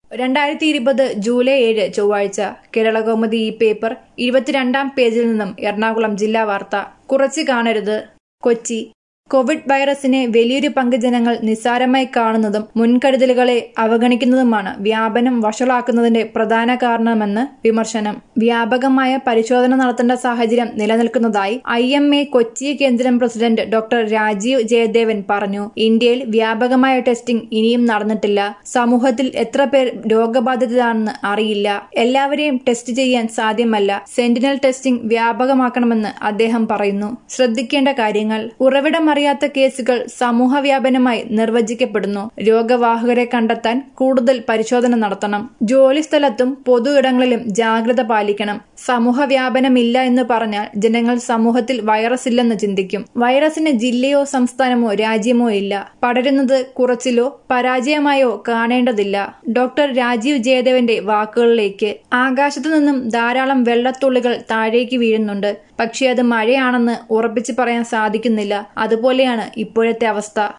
രണ്ടായിരത്തി ഇരുപത് ജൂലൈ ഏഴ് ചൊവ്വാഴ്ച കേരളകൗമുദി ഈ പേപ്പർ ഇരുപത്തിരണ്ടാം പേജിൽ നിന്നും എറണാകുളം ജില്ലാ വാർത്ത കുറച്ച് കാണരുത് കൊച്ചി കോവിഡ് വൈറസിനെ വലിയൊരു പങ്ക് ജനങ്ങൾ നിസ്സാരമായി കാണുന്നതും മുൻകരുതലുകളെ അവഗണിക്കുന്നതുമാണ് വ്യാപനം വഷളാക്കുന്നതിന്റെ പ്രധാന കാരണമെന്ന് വിമർശനം വ്യാപകമായ പരിശോധന നടത്തേണ്ട സാഹചര്യം നിലനിൽക്കുന്നതായി ഐ എം എ കൊച്ചി കേന്ദ്രം പ്രസിഡന്റ് ഡോക്ടർ രാജീവ് ജയദേവൻ പറഞ്ഞു ഇന്ത്യയിൽ വ്യാപകമായ ടെസ്റ്റിംഗ് ഇനിയും നടന്നിട്ടില്ല സമൂഹത്തിൽ എത്ര പേർ രോഗബാധിതരാണെന്ന് അറിയില്ല എല്ലാവരെയും ടെസ്റ്റ് ചെയ്യാൻ സാധ്യമല്ല സെന്റിനൽ ടെസ്റ്റിംഗ് വ്യാപകമാക്കണമെന്ന് അദ്ദേഹം പറയുന്നു ശ്രദ്ധിക്കേണ്ട കാര്യങ്ങൾ ഉറവിടം അറിയാത്ത കേസുകൾ സമൂഹ വ്യാപനമായി നിർവചിക്കപ്പെടുന്നു രോഗവാഹകരെ കണ്ടെത്താൻ കൂടുതൽ പരിശോധന നടത്തണം ജോലിസ്ഥലത്തും പൊതു ഇടങ്ങളിലും ജാഗ്രത പാലിക്കണം സമൂഹ വ്യാപനമില്ല എന്ന് പറഞ്ഞാൽ ജനങ്ങൾ സമൂഹത്തിൽ വൈറസ് ഇല്ലെന്ന് ചിന്തിക്കും വൈറസിന് ജില്ലയോ സംസ്ഥാനമോ രാജ്യമോ ഇല്ല പടരുന്നത് കുറച്ചിലോ പരാജയമായോ കാണേണ്ടതില്ല ഡോക്ടർ രാജീവ് ജയദേവന്റെ വാക്കുകളിലേക്ക് ആകാശത്തു നിന്നും ധാരാളം വെള്ളത്തുള്ളികൾ താഴേക്ക് വീഴുന്നുണ്ട് പക്ഷേ അത് മഴയാണെന്ന് ഉറപ്പിച്ചു പറയാൻ സാധിക്കുന്നില്ല അതുപോലെയാണ് ഇപ്പോഴത്തെ അവസ്ഥ